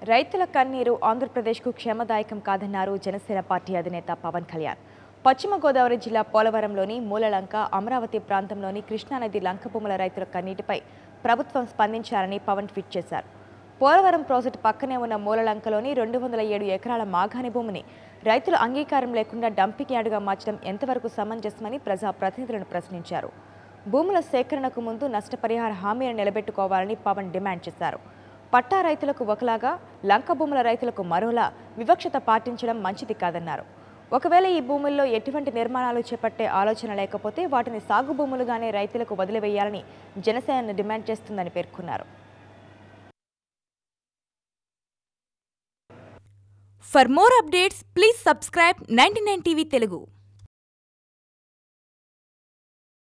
రైతుల కన్నీరు ఆంధ్రప్రదేశ్కు క్షేమదాయకం కాదన్నారు జనసేన పార్టీ అధినేత పవన్ కళ్యాణ్ పశ్చిమ గోదావరి జిల్లా పోలవరంలోని మూలలంక అమరావతి ప్రాంతంలోని కృష్ణానది లంక భూముల రైతుల కన్నీటిపై ప్రభుత్వం స్పందించారని పవన్ ట్వీట్ చేశారు పోలవరం ప్రాజెక్టు పక్కనే ఉన్న మూలలంకలోని రెండు వందల ఏడు ఎకరాల మాగాని భూమిని రైతుల అంగీకారం లేకుండా డంపింగ్ యార్డుగా మార్చడం ఎంతవరకు సమంజసమని ప్రజా ప్రతినిధులను ప్రశ్నించారు భూముల సేకరణకు ముందు నష్టపరిహార హామీని నిలబెట్టుకోవాలని పవన్ డిమాండ్ చేశారు పట్టా రైతులకు ఒకలాగా లంక భూముల రైతులకు మరోలా వివక్షత పాటించడం మంచిది కాదన్నారు ఒకవేళ ఈ భూముల్లో ఎటువంటి నిర్మాణాలు చేపట్టే ఆలోచన లేకపోతే వాటిని సాగు భూములుగానే రైతులకు వదిలివేయాలని జనసేన డిమాండ్ చేస్తుందని పేర్కొన్నారు For more updates, please subscribe 99 TV Telugu.